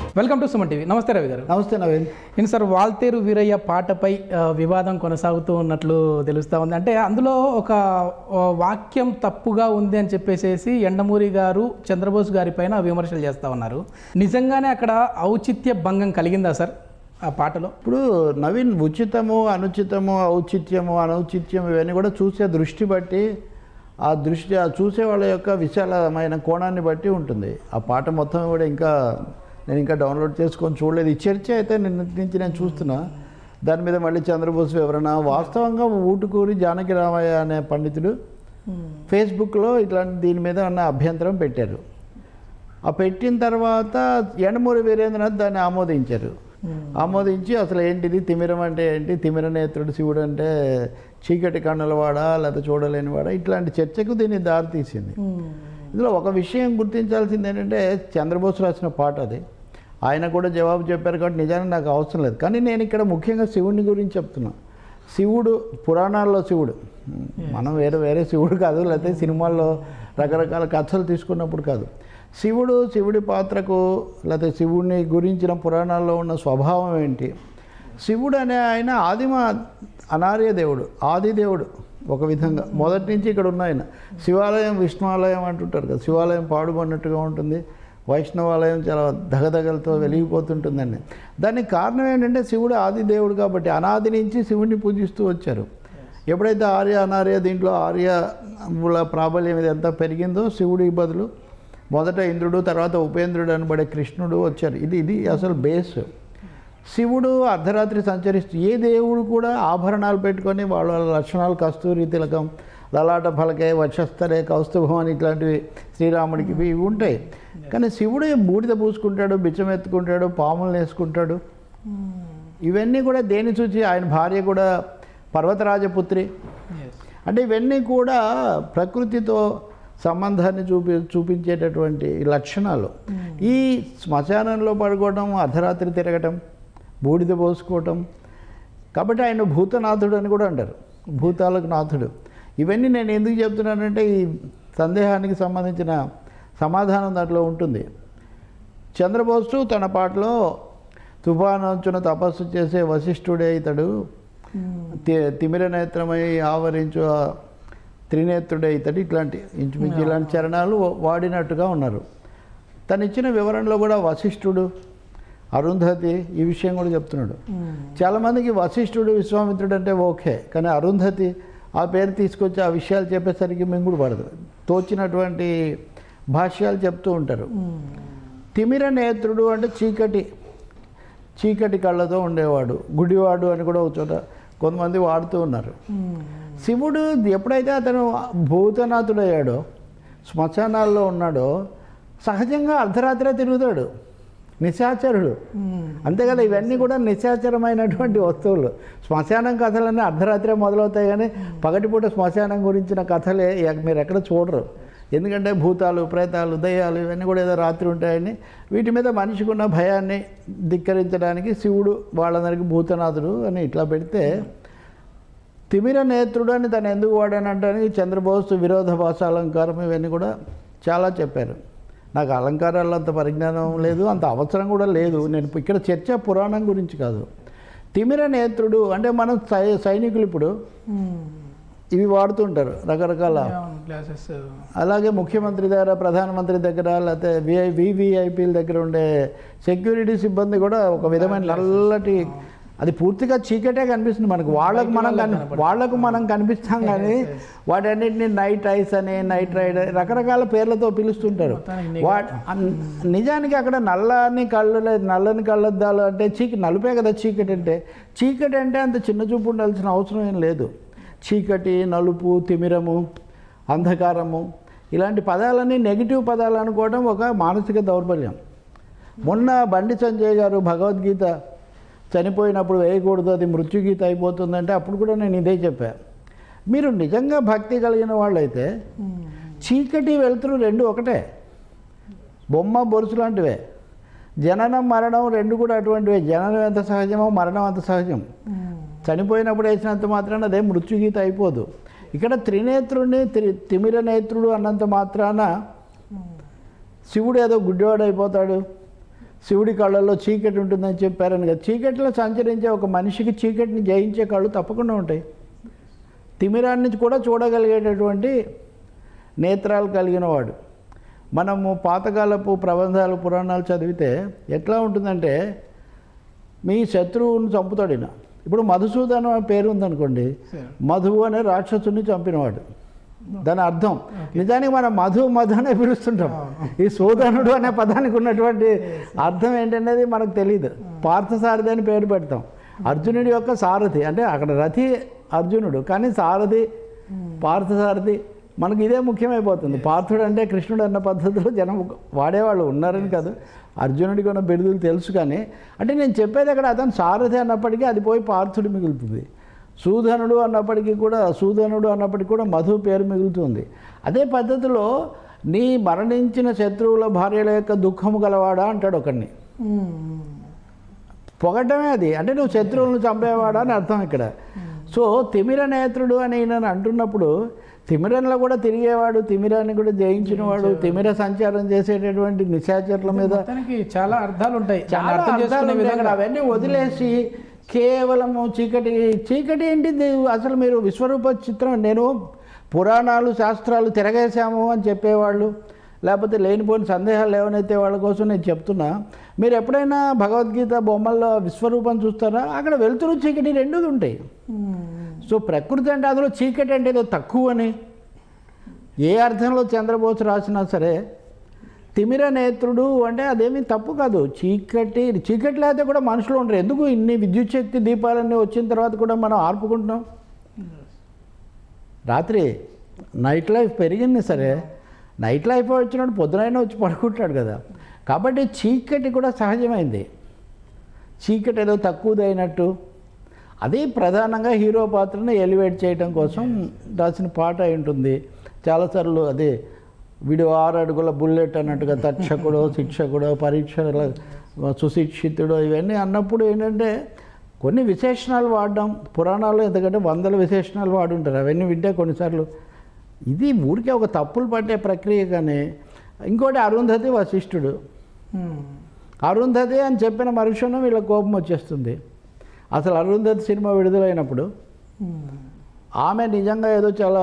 Welcome to Suman TV నమస్తే రవి గారు నమస్తే నవీన్ ఏంటి సార్ వాల్తేరు వీరయ్య పాటపై ఆ, వివాదం కొనసాగుతూ ఉన్నట్లు తెలుస్తూ ఉంది అంటే అందులో ఒక ఆ, వాక్యం తప్పుగా ఉంది అని చెప్పేసేసి ఎండమూరి గారు చంద్రబోస్ గారి పైన విమర్శలు చేస్తూ ఉన్నారు నిజంగానే అక్కడ ఔచిత్య భంగం కలిగిందా సార్ ఆ పాటలో ఇప్పుడు నవీన్ ఉచితము అనుచితము ఔచిత్యము అనౌచిత్యం ఇవన్నీ కూడా చూసే దృష్టి బట్టి ఆ దృష్టి ఆ చూసే వాళ్ళ యొక్క విశాలమైన కోణాన్ని బట్టి ఉంటుంది ఆ పాట మొత్తం కూడా ఇంకా నేను ఇంకా డౌన్లోడ్ చేసుకొని చూడలేదు ఈ చర్చ అయితే నిన్న నుంచి నేను చూస్తున్నా దాని మీద మళ్ళీ చంద్రబోస్ వివరణ వాస్తవంగా ఊటుకూరి జానకి రామయ్య అనే పండితుడు ఫేస్బుక్లో ఇట్లాంటి దీని మీద ఉన్న అభ్యంతరం పెట్టారు ఆ పెట్టిన తర్వాత ఎండమూరి వీరేంద్రనాథ్ దాన్ని ఆమోదించారు ఆమోదించి అసలు ఏంటిది తిమిరం అంటే ఏంటి తిమిర నేత్రుడు శివుడు అంటే చీకటి కన్నులవాడా లేదా చూడలేనివాడా ఇట్లాంటి చర్చకు దీన్ని దారితీసింది ఇందులో ఒక విషయం గుర్తించాల్సింది ఏంటంటే చంద్రబోస్ రాసిన పాట అది ఆయన కూడా జవాబు చెప్పారు కాబట్టి నిజానికి నాకు అవసరం లేదు కానీ నేను ఇక్కడ ముఖ్యంగా శివుని గురించి చెప్తున్నా శివుడు పురాణాల్లో శివుడు మనం వేరే వేరే శివుడు కాదు లేకపోతే సినిమాల్లో రకరకాల కథలు తీసుకున్నప్పుడు కాదు శివుడు శివుడి పాత్రకు లేకపోతే శివుడిని గురించిన పురాణాల్లో ఉన్న స్వభావం ఏంటి శివుడు అనే ఆయన ఆదిమ అనార్య దేవుడు ఆది దేవుడు ఒక విధంగా మొదటి నుంచి ఇక్కడ ఉన్న ఆయన శివాలయం విష్ణువాలయం అంటుంటారు కదా శివాలయం పాడుబడినట్టుగా ఉంటుంది వైష్ణవాలయం చాలా దగదగలతో వెలిగిపోతుంటుందండి దానికి కారణం ఏంటంటే శివుడు ఆది దేవుడు కాబట్టి అనాది నుంచి శివుడిని పూజిస్తూ వచ్చారు ఎప్పుడైతే ఆర్య అనార్య దీంట్లో ఆర్యల ప్రాబల్యం ఇది ఎంత పెరిగిందో శివుడికి బదులు మొదట ఇంద్రుడు తర్వాత ఉపేంద్రుడు అనబడే కృష్ణుడు వచ్చారు ఇది ఇది అసలు బేస్ శివుడు అర్ధరాత్రి సంచరిస్తూ ఏ దేవుడు కూడా ఆభరణాలు పెట్టుకొని వాళ్ళ వాళ్ళ లక్షణాలు కస్తూరి తిలకం లలాట ఫలకే వక్షస్థలే కౌస్తుభం అని ఇట్లాంటివి శ్రీరాముడికి ఇవి ఇవి ఉంటాయి కానీ శివుడు బూడిద పూసుకుంటాడు బిచ్చం ఎత్తుకుంటాడు పాములు వేసుకుంటాడు ఇవన్నీ కూడా దేని చూచి ఆయన భార్య కూడా పర్వతరాజపుత్రి అంటే ఇవన్నీ కూడా ప్రకృతితో సంబంధాన్ని చూపి చూపించేటటువంటి లక్షణాలు ఈ శ్మశానంలో పడుకోవడం అర్ధరాత్రి తిరగటం బూడిద పోసుకోవటం కాబట్టి ఆయన భూతనాథుడు అని కూడా అంటారు భూతాలకు నాథుడు ఇవన్నీ నేను ఎందుకు చెప్తున్నానంటే ఈ సందేహానికి సంబంధించిన సమాధానం దాంట్లో ఉంటుంది చంద్రబోసు తన పాటలో తుఫానొచ్చున తపస్సు చేసే వశిష్ఠుడే ఇతడు తి- తిమిర నేత్రమై ఆవరించు ఆ త్రినేత్రుడే ఇతడు ఇట్లాంటి ఇంచుమించు ఇలాంటి చరణాలు వాడినట్టుగా ఉన్నారు తను ఇచ్చిన వివరణలో కూడా వశిష్ఠుడు అరుంధతి ఈ విషయం కూడా చెప్తున్నాడు చాలామందికి వశిష్ఠుడు విశ్వామిత్రుడు అంటే ఓకే కానీ అరుంధతి ఆ పేరు తీసుకొచ్చి ఆ విషయాలు చెప్పేసరికి మింగుడు పడదు తోచినటువంటి భాష్యాలు చెప్తూ ఉంటారు తిమిర నేత్రుడు అంటే చీకటి చీకటి కళ్ళతో ఉండేవాడు గుడివాడు అని కూడా ఒక చోట కొంతమంది వాడుతూ ఉన్నారు శివుడు ఎప్పుడైతే అతను భూతనాథుడయ్యాడో శ్మశానాల్లో ఉన్నాడో సహజంగా అర్ధరాత్రే తిరుగుతాడు నిశాచరుడు అంతే కదా ఇవన్నీ కూడా నిశాచరమైనటువంటి వస్తువులు శ్మశానం కథలన్నీ అర్ధరాత్రే మొదలవుతాయి కానీ పగటిపూట శ్మశానం గురించిన కథలే ఎ- మీరు ఎక్కడ చూడరు ఎందుకంటే భూతాలు ప్రేతాలు దయ్యాలు ఇవన్నీ కూడా ఏదో రాత్రి ఉంటాయని వీటి మీద మనిషికి ఉన్న భయాన్ని ధిక్కరించడానికి శివుడు వాళ్ళందరికీ భూతనాథుడు అని ఇట్లా పెడితే తిమిర నేత్రుడు అని తను ఎందుకు వాడానంటానికి చంద్రబోస్ విరోధ భాష అలంకారం ఇవన్నీ కూడా చాలా చెప్పారు నాకు అలంకారాల్లో అంత పరిజ్ఞానం లేదు అంత అవసరం కూడా లేదు నేను ఇప్పుడు ఇక్కడ చర్చ పురాణం గురించి కాదు తిమిర నేత్రుడు అంటే మనం సై సైనికులు ఇప్పుడు ఇవి వాడుతుంటారు రకరకాల క్లాసెస్ అలాగే ముఖ్యమంత్రి దగ్గర ప్రధానమంత్రి దగ్గర లేకపోతే విఐ వివిఐపీల దగ్గర ఉండే సెక్యూరిటీ సిబ్బంది కూడా ఒక విధమైన నల్లటి అది పూర్తిగా చీకటే కనిపిస్తుంది మనకు వాళ్ళకు మనం కని వాళ్ళకు మనం కనిపిస్తాం కానీ వాటన్నిటిని నైట్ ఐస్ అని నైట్ రైడ్ రకరకాల పేర్లతో పిలుస్తుంటారు వా అన్- నిజానికి అక్కడ నల్లని కళ్ళు లేదు నల్లని కళ్ళద్దాలు అంటే చీకటి నలుపే కదా చీకటి అంటే చీకటి అంటే అంత చిన్న చూపు ఉండాల్సిన అవసరం ఏం లేదు చీకటి నలుపు తిమిరము అంధకారము ఇలాంటి పదాలన్నీ నెగిటివ్ పదాలు అనుకోవడం ఒక మానసిక దౌర్బల్యం మొన్న బండి సంజయ్ గారు భగవద్గీత చనిపోయినప్పుడు వేయకూడదు అది మృత్యుగీత అయిపోతుందంటే అప్పుడు కూడా నేను ఇదే చెప్పా మీరు నిజంగా భక్తి కలిగిన వాళ్ళైతే చీకటి వెలుతురు రెండు ఒకటే బొమ్మ బొరుసు లాంటివే జననం మరణం రెండు కూడా అటువంటివే జననం ఎంత సహజమో మరణం అంత సహజం చనిపోయినప్పుడు వేసినంత మాత్రాన అదే మృత్యుగీత అయిపోదు ఇక్కడ త్రినేత్రుడిని త్రి తిమిర నేత్రుడు అన్నంత మాత్రాన శివుడు ఏదో గుడ్డివాడు అయిపోతాడు శివుడి కళ్ళల్లో చీకటి ఉంటుందని చెప్పారని కదా చీకటిలో సంచరించే ఒక మనిషికి చీకటిని జయించే కళ్ళు తప్పకుండా ఉంటాయి తిమిరాన్ని కూడా చూడగలిగేటటువంటి నేత్రాలు కలిగిన వాడు మనము పాతకాలపు ప్రబంధాలు పురాణాలు చదివితే ఎట్లా ఉంటుందంటే మీ శత్రువుని చంపుతాడు ఈయన ఇప్పుడు మధుసూదనం అనే పేరు ఉందనుకోండి మధువు అనే రాక్షసుని చంపినవాడు దాని అర్థం నిజానికి మనం మధు మధు అనే పిలుస్తుంటాం ఈ సూదనుడు అనే పదానికి ఉన్నటువంటి అర్థం ఏంటనేది మనకు తెలియదు పార్థసారథి అని పేరు పెడతాం అర్జునుడి యొక్క సారథి అంటే అక్కడ రథి అర్జునుడు కానీ సారథి పార్థసారథి మనకి ఇదే ముఖ్యమైపోతుంది పార్థుడు అంటే కృష్ణుడు అన్న పద్ధతిలో జనం వాడేవాళ్ళు ఉన్నారని కాదు అర్జునుడికి ఉన్న బిరుదులు తెలుసు కానీ అంటే నేను చెప్పేది అక్కడ అతను సారథి అన్నప్పటికీ అది పోయి పార్థుడు మిగులుతుంది సూధనుడు అన్నప్పటికీ కూడా సూధనుడు అన్నప్పటికీ కూడా మధు పేరు మిగులుతుంది అదే పద్ధతిలో నీ మరణించిన శత్రువుల భార్యల యొక్క దుఃఖము గలవాడా అంటాడు ఒకడిని పొగడమే అది అంటే నువ్వు శత్రువులను చంపేవాడా అని అర్థం ఇక్కడ సో తిమిర నేత్రుడు అని నేను అంటున్నప్పుడు తిమిరంలో కూడా తిరిగేవాడు తిమిరాన్ని కూడా జయించినవాడు తిమిర సంచారం చేసేటటువంటి నిశాచరుల మీద మొత్తానికి చాలా అర్థాలు ఉంటాయి దాన్ని చాలా అర్థం అర్థాలు చేసుకునే ఉంటాయి విధంగా అక్కడ. అవన్నీ వదిలేసి కేవలము చీకటి చీకటి ఏంటిది అసలు మీరు విశ్వరూప చిత్రం నేను పురాణాలు శాస్త్రాలు తిరగేశాము అని చెప్పేవాళ్ళు లేకపోతే లేనిపోయిన సందేహాలు లేవనైతే వాళ్ళ కోసం నేను చెప్తున్నా మీరు ఎప్పుడైనా భగవద్గీత బొమ్మల్లో విశ్వరూపం చూస్తారా అక్కడ వెలుతురు చీకటి రెండు ఉంటాయి సో ప్రకృతి అంటే అందులో చీకటి అంటే ఏదో తక్కువ అని ఏ అర్థంలో చంద్రబోస్ రాసినా సరే తిమిర నేత్రుడు అంటే అదేమీ తప్పు కాదు చీకటి చీకటి లేకపోతే కూడా మనుషులు ఉండరు ఎందుకు ఇన్ని విద్యుత్ శక్తి దీపాలన్నీ వచ్చిన తర్వాత కూడా మనం ఆర్పుకుంటున్నాం రాత్రి నైట్ లైఫ్ పెరిగింది సరే నైట్ లైఫ్ వచ్చినప్పుడు పొద్దునైనా వచ్చి పడుకుంటాడు కదా కాబట్టి చీకటి కూడా సహజమైంది చీకటి ఏదో తక్కువదైనట్టు అది ప్రధానంగా హీరో పాత్రను ఎలివేట్ చేయడం కోసం రాసిన పాట అయి ఉంటుంది చాలాసార్లు అదే వీడు ఆరు అడుగుల బుల్లెట్ అన్నట్టుగా తక్షకుడో శిక్షకుడో పరీక్షల సుశిక్షితుడో ఇవన్నీ అన్నప్పుడు ఏంటంటే కొన్ని విశేషణాలు వాడడం పురాణాల్లో ఎందుకంటే వందల విశేషణాలు వాడుంటారు అవన్నీ వింటే కొన్నిసార్లు ఇది ఊరికే ఒక తప్పులు పట్టే ప్రక్రియ కానీ ఇంకోటి అరుంధతి వశిష్ఠుడు అరుంధతి అని చెప్పిన మరుక్షణం వీళ్ళ కోపం వచ్చేస్తుంది అసలు అరుంధతి సినిమా విడుదలైనప్పుడు ఆమె నిజంగా ఏదో చాలా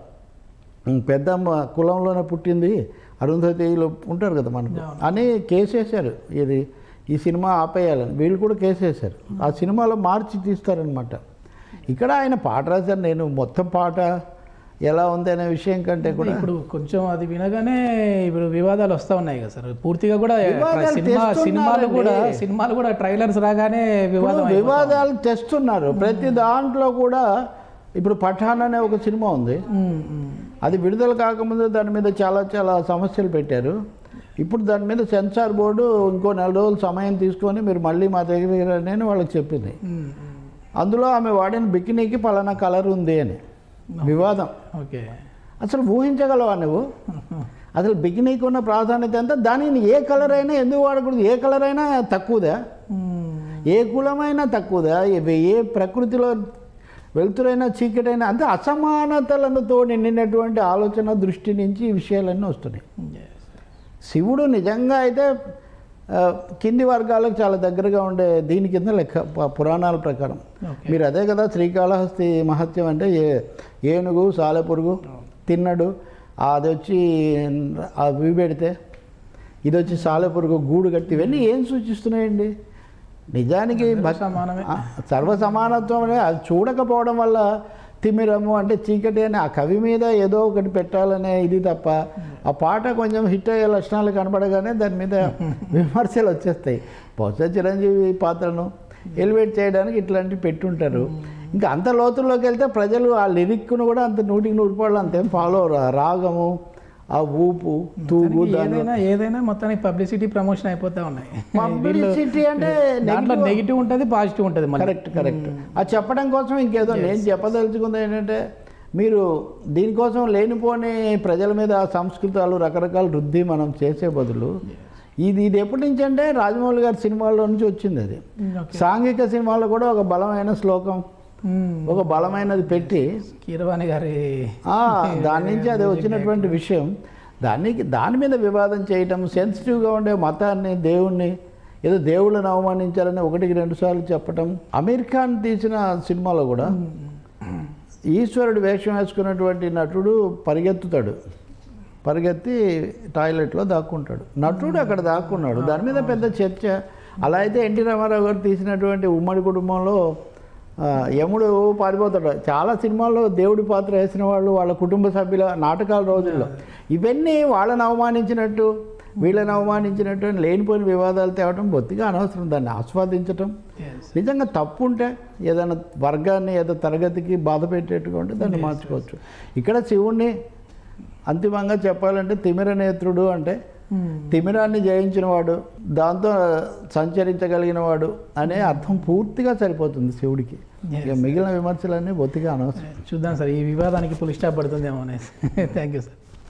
పెద్ద మ- కులంలోనే పుట్టింది అరుంధతిలో ఉంటారు కదా మనకు అని కేసేశారు ఇది ఈ సినిమా ఆపేయాలని వీళ్ళు కూడా కేసేశారు ఆ సినిమాలో మార్చి తీస్తారనమాట ఇక్కడ ఆయన పాట రాశారు నేను మొత్తం పాట ఎలా ఉంది అనే విషయం కంటే కూడా ఇప్పుడు కొంచెం అది వినగానే ఇప్పుడు వివాదాలు వస్తూ ఉన్నాయి కదా సార్ పూర్తిగా కూడా వివాదాలు సినిమా సినిమాలు కూడా తెస్తున్నారండి. సినిమాలు కూడా ట్రైలర్స్ రాగానే వివాదం ఇప్పుడు అయిపోతా వివాదాలు తెస్తున్నారు ప్రతి దాంట్లో కూడా ఇప్పుడు పఠాన్ అనే ఒక సినిమా ఉంది ఉమ్, ఉమ్. అది విడుదల కాకముందు దాని మీద చాలా చాలా సమస్యలు పెట్టారు ఇప్పుడు దాని మీద సెన్సార్ బోర్డు ఇంకో నెల రోజులు సమయం తీసుకొని మీరు మళ్ళీ మా దగ్గర రండి అని వాళ్ళకి చెప్పింది ఉమ్, ఉమ్. అందులో ఆమె వాడిన బికినీకి పలానా కలర్ ఉంది అని వివాదం ఓకే అసలు ఊహించగలవా నువ్వు అసలు బికినీకి ఉన్న ప్రాధాన్యత ఎంత దానిని ఏ కలర్ అయినా ఎందుకు వాడకూడదు ఏ కలర్ అయినా తక్కువదా ఉమ్. ఏ కులమైనా తక్కువదా ఏ- ఏ ప్రకృతిలో వెలుతురైనా చీకటైనా అంటే అసమానతలతో నిండినటువంటి ఆలోచన దృష్టి నుంచి ఈ విషయాలన్నీ వస్తున్నాయి Yes. శివుడు నిజంగా అయితే ఆ, కింది వర్గాలకు చాలా దగ్గరగా ఉండే దీని కింద లెక్క ప- పురాణాల ప్రకారం ఓకే మీరు అదే కదా శ్రీకాళహస్తి మహత్యం అంటే ఏ ఏనుగు సాలెపురుగు తిన్నడు అది వచ్చి అవి పెడితే ఇది వచ్చి సాలెపురుగు గూడు కట్టి ఇవన్నీ ఏం సూచిస్తున్నాయండి నిజానికి భక్- సమానమే. ఆ, సర్వ సమానత్వం అనే అది చూడకపోవడం వల్ల తిమిరము అంటే చీకటి అని ఆ కవి మీద ఏదో ఒకటి పెట్టాలనే ఇది తప్ప ఆ పాట కొంచెం హిట్ అయ్యే లక్షణాలు కనబడగానే దాని మీద విమర్శలు వచ్చేస్తాయి బహుశా చిరంజీవి పాత్రను ఎలివేట్ చేయడానికి ఇట్లాంటివి పెట్టుంటారు ఇంకా అంత లోతుల్లోకి వెళ్తే ప్రజలు ఆ లిరిక్ను కూడా అంత నూటికి నూరు పాళ్ళు అంతేం ఫాలో రాగము ఆ ఊపు తూగు మొత్తానికి దాని ఏదైనా ఏదైనా మొత్తానికి పబ్లిసిటీ ప్రమోషన్ అయిపోతా ఉన్నాయి పబ్లిసిటీ అంటే దాంట్లో negative- నెగిటివ్ ఉంటుంది పాజిటివ్ ఉంటుంది మళ్ళీ కరెక్ట్ కరెక్ట్ అది చెప్పడం కోసం ఇంకేదో నేను చెప్పదలుచుకుంది ఏంటంటే మీరు దీనికోసం లేనిపోని ప్రజల మీద ఆ సంస్కృతాలు రకరకాల వృద్ధి మనం చేసే బదులు ఇది ఇది ఎప్పటి నుంచి అంటే రాజమౌళి గారి సినిమాల్లో నుంచి వచ్చింది అది ఓకే సాంఘిక సినిమాలో కూడా ఒక బలమైన శ్లోకం ఒక బలమైనది పెట్టి కీరవాణి గారి ఆ, దాని నుంచి అది వచ్చినటువంటి విషయం దానికి దాని మీద వివాదం చేయటం సెన్సిటివ్గా ఉండే మతాన్ని దేవుణ్ణి ఏదో దేవుళ్ళని అవమానించారని ఒకటికి రెండు సార్లు చెప్పటం అమీర్ ఖాన్ తీసిన సినిమాలో కూడా ఈశ్వరుడు వేషం వేసుకున్నటువంటి నటుడు పరిగెత్తుతాడు పరిగెత్తి టాయిలెట్లో దాక్కుంటాడు నటుడు అక్కడ దాక్కున్నాడు దాని మీద పెద్ద చర్చ అలా అయితే ఎన్టీ రామారావు గారు తీసినటువంటి ఉమ్మడి కుటుంబంలో ఆ, యముడు పారిపోతాడు చాలా సినిమాల్లో దేవుడి పాత్ర వేసిన వాళ్ళు వాళ్ళ కుటుంబ సభ్యుల నాటకాల రోజుల్లో ఇవన్నీ వాళ్ళని అవమానించినట్టు వీళ్ళని అవమానించినట్టు అని లేనిపోయిన వివాదాలు తేవటం బొత్తిగా అనవసరం దాన్ని ఆస్వాదించటం నిజంగా తప్పు ఉంటే ఏదైనా వర్గాన్ని ఏదో తరగతికి బాధ పెట్టేట్టుగా ఉంటే దాన్ని మార్చుకోవచ్చు ఇక్కడ శివుణ్ణి అంతిమంగా చెప్పాలంటే తిమిర నేత్రుడు అంటే తిమిరాన్ని జయించిన వాడు దాంతో సంచరించగలిగిన వాడు అనే అర్థం పూర్తిగా సరిపోతుంది శివుడికి ఇక మిగిలిన విమర్శలన్నీ బొత్తిగా అనవసరం చూద్దాం సార్ ఈ వివాదానికి పులి స్టాప్ పడుతుందేమో అనేసి థ్యాంక్ యూ సార్